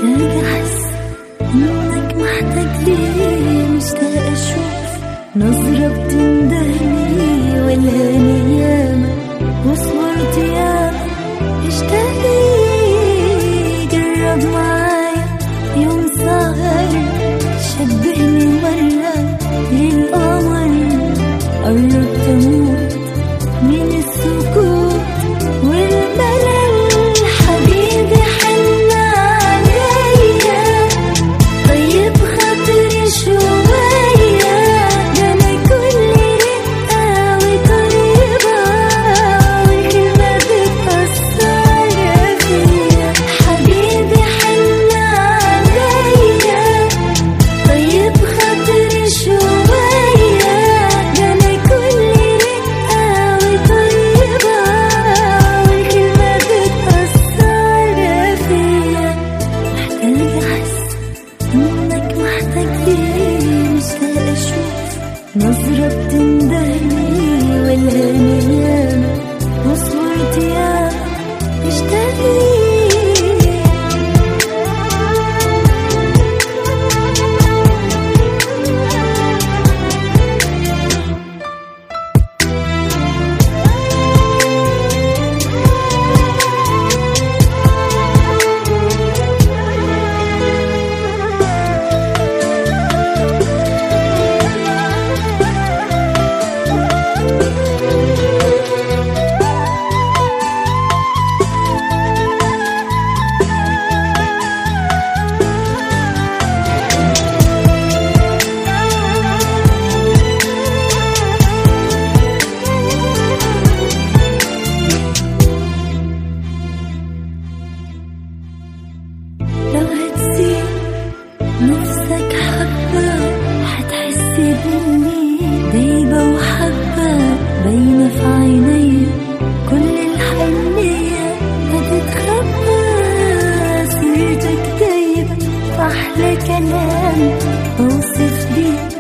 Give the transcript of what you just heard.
محتاج احس انك محتاج ليه مشتاق اشوف نظرة بتندهني والهاني ياما وصورت ياما اشتاق ليه جرب معايا يوم سهر شبهني مرة للقمر قربت اموت من السكوت والملل حبيبي حن عليا طيب خاطري شوية ده أنا كل رقة وطيبة والكلمة بتأثر فيا حبيبي حن عليا طيب خاطري شوية ده أنا كل رقة وطيبة والكلمة بتأثر فيا محتاج أحس إنك محتاج ليه مشتاق أشوف نظرة بتندهني والهاني ياما وصورت ياما مشتاق ليه لو هتسيب نفسك حبة هتحس بإني دايبة وحبة باينة في عينيا كل الحنية هتتخبى سيرتك دايبة أحلى كلام بوصف بيه